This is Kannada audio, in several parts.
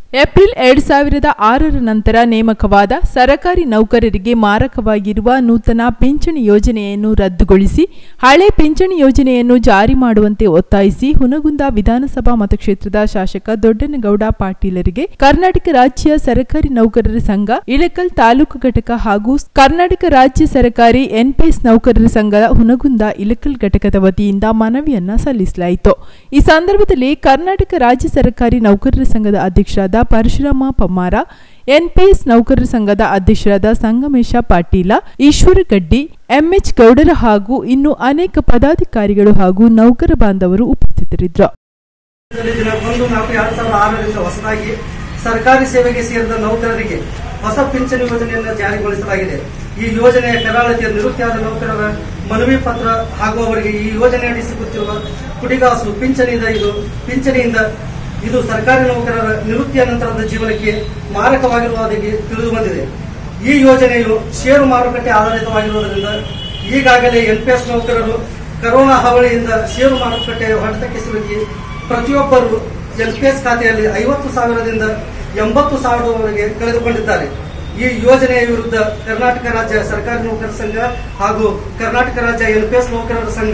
ಏಪ್ರಿಲ್ ಎರಡ್ ಸಾವಿರದ ಆರರ ನಂತರ ನೇಮಕವಾದ ಸರಕಾರಿ ನೌಕರರಿಗೆ ಮಾರಕವಾಗಿರುವ ನೂತನ ಪಿಂಚಣಿ ಯೋಜನೆಯನ್ನು ರದ್ದುಗೊಳಿಸಿ ಹಳೆ ಪಿಂಚಣಿ ಯೋಜನೆಯನ್ನು ಜಾರಿ ಮಾಡುವಂತೆ ಒತ್ತಾಯಿಸಿ ಹುನಗುಂದ ವಿಧಾನಸಭಾ ಮತಕ್ಷೇತ್ರದ ಶಾಸಕ ದೊಡ್ಡನಗೌಡ ಪಾಟೀಲರಿಗೆ ಕರ್ನಾಟಕ ರಾಜ್ಯ ಸರಕಾರಿ ನೌಕರರ ಸಂಘ ಇಳಕಲ್ ತಾಲೂಕು ಘಟಕ ಹಾಗೂ ಕರ್ನಾಟಕ ರಾಜ್ಯ ಸರಕಾರಿ ಎನ್ಪಿಎಸ್ ನೌಕರರ ಸಂಘ ಹುನಗುಂದ ಇಳಕಲ್ ಘಟಕದ ವತಿಯಿಂದ ಮನವಿಯನ್ನ ಸಲ್ಲಿಸಲಾಯಿತು ಈ ಸಂದರ್ಭದಲ್ಲಿ ಕರ್ನಾಟಕ ರಾಜ್ಯ ಸರಕಾರಿ ನೌಕರರ ಸಂಘದ ಅಧ್ಯಕ್ಷರಾದ ಪರಶುರಾಮ ಪಮ್ಮಾರ ಎನ್ಪಿಎಸ್ ನೌಕರರ ಸಂಘದ ಅಧ್ಯಕ್ಷರಾದ ಸಂಗಮೇಶ ಪಾಟೀಲ ಈಶ್ವರ ಗಡ್ಡಿ ಎಂಎಚ್ ಗೌಡರ ಹಾಗೂ ಇನ್ನು ಅನೇಕ ಪದಾಧಿಕಾರಿಗಳು ಹಾಗೂ ನೌಕರ ಬಾಂಧವರು ಉಪಸ್ಥಿತರಿದ್ದರು ಇದರಲ್ಲಿ ದಿನಾಂಕ ಒಂದು ನಾಲ್ಕು ಎರಡ್ ಸಾವಿರದ ಆರರಿಂದ ಹೊಸದಾಗಿ ಸರ್ಕಾರಿ ಸೇವೆಗೆ ಸೇರಿದ ನೌಕರರಿಗೆ ಹೊಸ ಪಿಂಚಣಿ ಯೋಜನೆಯನ್ನು ಜಾರಿಗೊಳಿಸಲಾಗಿದೆ ಈ ಯೋಜನೆಯ ಕರಾಳತೆಯ ನಿವೃತ್ತಿಯಾದ ನೌಕರರ ಮನವಿ ಪತ್ರ ಹಾಗೂ ಅವರಿಗೆ ಈ ಯೋಜನೆಯಡಿ ಸಿಗುತ್ತಿರುವ ಕುಡಿಗಾಸು ಪಿಂಚಣಿಯಿಂದ ಇದು ಪಿಂಚಣಿಯಿಂದ ಇದು ಸರ್ಕಾರಿ ನೌಕರರ ನಿವೃತ್ತಿಯ ನಂತರದ ಜೀವನಕ್ಕೆ ಮಾರಕವಾಗಿರುವುದಾಗಿ ತಿಳಿದು ಬಂದಿದೆ ಈ ಯೋಜನೆಯು ಷೇರು ಮಾರುಕಟ್ಟೆ ಆಧಾರಿತವಾಗಿರುವುದರಿಂದ ಈಗಾಗಲೇ ಎನ್ಪಿಎಸ್ ನೌಕರರು ಕರೋನಾ ಹಾವಳಿಯಿಂದ ಷೇರು ಮಾರುಕಟ್ಟೆಯ ಹೊಡೆತಕ್ಕೆ ಸಿಲುಕಿ ಪ್ರತಿಯೊಬ್ಬರು ಎನ್ಪಿಎಸ್ ಖಾತೆಯಲ್ಲಿ ಐವತ್ತು ಸಾವಿರದಿಂದ ಎಂಬತ್ತು ಸಾವಿರದವರೆಗೆ ಕಳೆದುಕೊಂಡಿದ್ದಾರೆ ಈ ಯೋಜನೆಯ ವಿರುದ್ಧ ಕರ್ನಾಟಕ ರಾಜ್ಯ ಸರ್ಕಾರಿ ನೌಕರರ ಸಂಘ ಹಾಗೂ ಕರ್ನಾಟಕ ರಾಜ್ಯ ಎನ್ಪಿಎಸ್ ನೌಕರರ ಸಂಘ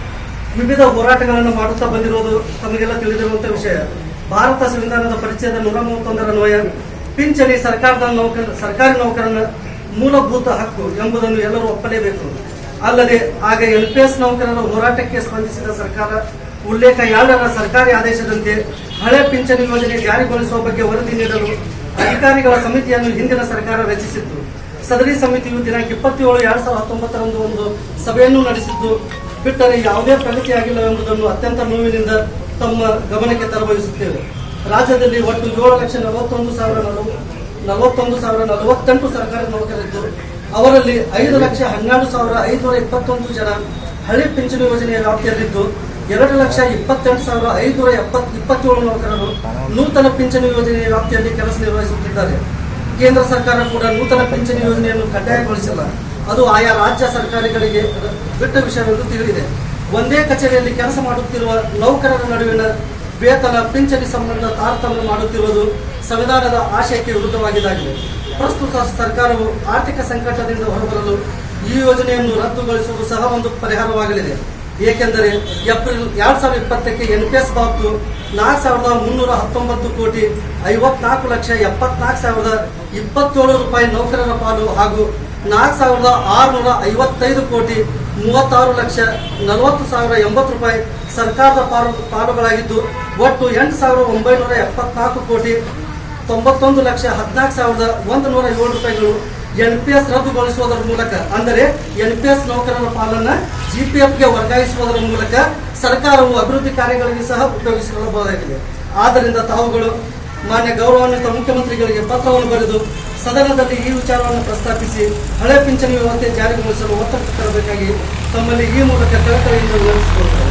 ವಿವಿಧ ಹೋರಾಟಗಳನ್ನು ಮಾಡುತ್ತಾ ಬಂದಿರುವುದು ತಮಗೆಲ್ಲ ತಿಳಿದಿರುವಂತಹ ವಿಷಯ ಭಾರತ ಸಂವಿಧಾನದ ಪರಿಚಯದ ನೂರ ಮೂವತ್ತೊಂದರ ಅನ್ವಯ ಪಿಂಚಣಿ ಸರ್ಕಾರದ ನೌಕರ ಸರ್ಕಾರಿ ನೌಕರನ ಮೂಲಭೂತ ಹಕ್ಕು ಎಂಬುದನ್ನು ಎಲ್ಲರೂ ಒಪ್ಪಲೇಬೇಕು ಅಲ್ಲದೆ ಆಗ ಎನ್ಪಿಎಸ್ ನೌಕರರ ಹೋರಾಟಕ್ಕೆ ಸ್ಪಂದಿಸಿದ ಸರ್ಕಾರ ಉಲ್ಲೇಖ ಎರಡರ ಸರ್ಕಾರಿ ಆದೇಶದಂತೆ ಹಳೆ ಪಿಂಚಣಿ ಯೋಜನೆ ಜಾರಿಗೊಳಿಸುವ ಬಗ್ಗೆ ವರದಿ ನೀಡಲು ಅಧಿಕಾರಿಗಳ ಸಮಿತಿಯನ್ನು ಹಿಂದಿನ ಸರ್ಕಾರ ರಚಿಸಿತ್ತು ಸದರಿ ಸಮಿತಿಯು ದಿನಾಂಕ ಇಪ್ಪತ್ತೇಳು ಎರಡ್ ಸಾವಿರದ ಹತ್ತೊಂಬತ್ತರಂದು ಒಂದು ಸಭೆಯನ್ನು ನಡೆಸಿದ್ದು ಬಿಟ್ಟರೆ ಯಾವುದೇ ಪ್ರಗತಿಯಾಗಿಲ್ಲ ಎಂಬುದನ್ನು ಅತ್ಯಂತ ನೋವಿನಿಂದ ತಮ್ಮ ಗಮನಕ್ಕೆ ತರಬಯಸುತ್ತೇವೆ ರಾಜ್ಯದಲ್ಲಿ ಒಟ್ಟು ಏಳು ಲಕ್ಷ ನಲವತ್ತೊಂದು ಸಾವಿರ ನಲವ- ನಲವತ್ತೊಂದು ಸಾವಿರ ನಲವತ್ತೆಂಟು ಸರ್ಕಾರಿ ನೌಕರರಿದ್ದು ಅವರಲ್ಲಿ ಐದು ಲಕ್ಷ ಹನ್ನೆರಡು ಸಾವಿರ ಐದುನೂರ ಇಪ್ಪತ್ತೊಂದು ಜನ ಹಳೆ ಪಿಂಚಣಿ ಯೋಜನೆಯ ವ್ಯಾಪ್ತಿಯಲ್ಲಿದ್ದು ಎರಡು ಲಕ್ಷ ಇಪ್ಪತ್ತೆಂಟು ಸಾವಿರ ಐದುನೂರ ಎಪ್ಪತ್ ಇಪ್ಪತ್ತೇಳು ನೌಕರರು ನೂತನ ಪಿಂಚಣಿ ಯೋಜನೆಯ ವ್ಯಾಪ್ತಿಯಲ್ಲಿ ಕೆಲಸ ನಿರ್ವಹಿಸುತ್ತಿದ್ದಾರೆ ಕೇಂದ್ರ ಸರ್ಕಾರ ಕೂಡ ನೂತನ ಪಿಂಚಣಿ ಯೋಜನೆಯನ್ನು ಕಡ್ಡಾಯಗೊಳಿಸಿಲ್ಲ ಅದು ಆಯಾ ರಾಜ್ಯ ಸರ್ಕಾರಗಳಿಗೆ ಬಿಟ್ಟ ವಿಷಯವೆಂದು ತಿಳಿದಿದೆ ಒಂದೇ ಕಚೇರಿಯಲ್ಲಿ ಕೆಲಸ ಮಾಡುತ್ತಿರುವ ನೌಕರರ ನಡುವಿನ ವೇತನ ಪಿಂಚಣಿ ಸಂಬಂಧ ತಾರತಮ್ಯ ಮಾಡುತ್ತಿರುವುದು ಸಂವಿಧಾನದ ಆಶಯಕ್ಕೆ ವಿರುದ್ಧವಾಗಿದ್ದಾಗಿದೆ ಪ್ರಸ್ತುತ ಸರ್ಕಾರವು ಆರ್ಥಿಕ ಸಂಕಟದಿಂದ ಹೊರಬರಲು ಈ ಯೋಜನೆಯನ್ನು ರದ್ದುಗೊಳಿಸುವುದು ಸಹ ಒಂದು ಪರಿಹಾರವಾಗಲಿದೆ ಏಕೆಂದರೆ ಏಪ್ರಿಲ್ ಎರಡ್ ಸಾವಿರದ ಇಪ್ಪತ್ತಕ್ಕೆ ಎನ್ಪಿಎಸ್ ಬಾಬ್ತು ನಾಲ್ಕು ಸಾವಿರದ ಮುನ್ನೂರ ಹತ್ತೊಂಬತ್ತು ಕೋಟಿ ಐವತ್ನಾಲ್ಕು ಲಕ್ಷ ಎಪ್ಪತ್ನಾಲ್ಕು ಸಾವಿರದ ಇಪ್ಪತ್ತೇಳು ರೂಪಾಯಿ ನೌಕರರ ಪಾಲು ಹಾಗೂ ನಾಲ್ಕು ಸಾವಿರದ ಆರುನೂರ ಐವತ್ತೈದು ಕೋಟಿ ಮೂವತ್ತಾರು ಲಕ್ಷ ನಲವತ್ತು ಸಾವಿರ ಎಂಬತ್ತು ರೂಪಾಯಿ ಸರ್ಕಾರದ ಪಾಲು ಪಾಲುಗಳಾಗಿದ್ದು ಒಟ್ಟು ಎಂಟು ಸಾವಿರದ ಒಂಬೈನೂರ ಎಪ್ಪತ್ನಾಲ್ಕು ಕೋಟಿ ತೊಂಬತ್ತೊಂದು ಲಕ್ಷ ಹದಿನಾಲ್ಕು ಸಾವಿರದ ಒಂದು ನೂರ ಏಳು ರೂಪಾಯಿಗಳು ಎನ್ಪಿಎಸ್ ರದ್ದುಗೊಳಿಸುವುದರ ಮೂಲಕ ಅಂದರೆ ಎನ್ಪಿಎಸ್ ನೌಕರರ ಪಾಲನ್ನ ಜಿಪಿಎಫ್ಗೆ ವರ್ಗಾಯಿಸುವುದರ ಮೂಲಕ ಸರ್ಕಾರವು ಅಭಿವೃದ್ಧಿ ಕಾರ್ಯಗಳಿಗೆ ಸಹ ಉಪಯೋಗಿಸಿಕೊಳ್ಳಬಹುದಾಗಿದೆ ಆದ್ದರಿಂದ ತಾವುಗಳು ಮಾನ್ಯ ಗೌರವಾನ್ವಿತ ಮುಖ್ಯಮಂತ್ರಿಗಳಿಗೆ ಪತ್ರವನ್ನು ಬರೆದು ಸದನದಲ್ಲಿ ಈ ವಿಚಾರವನ್ನು ಪ್ರಸ್ತಾಪಿಸಿ ಹಳೆ ಪಿಂಚಣಿ ವ್ಯವಸ್ಥೆ ಜಾರಿಗೊಳಿಸಲು ಒತ್ತಡ ತರಬೇಕಾಗಿ ತಮ್ಮಲ್ಲಿ ಈ ಮೂಲಕ ಕಳಕಳಿಯಿಂದ ವಿನಂತಿಸಿಕೊಳ್ಳುತ್ತೇವೆ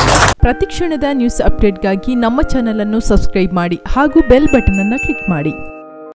ಪ್ರತಿಕ್ಷಣದ ನ್ಯೂಸ್ ಅಪ್ಡೇಟ್ಗಾಗಿ ನಮ್ಮ ಚಾನೆಲ್ ಅನ್ನು ಸಬ್ಸ್ಕ್ರೈಬ್ ಮಾಡಿ ಹಾಗೂ ಬೆಲ್ ಬಟನ್ ಅನ್ನು ಕ್ಲಿಕ್ ಮಾಡಿ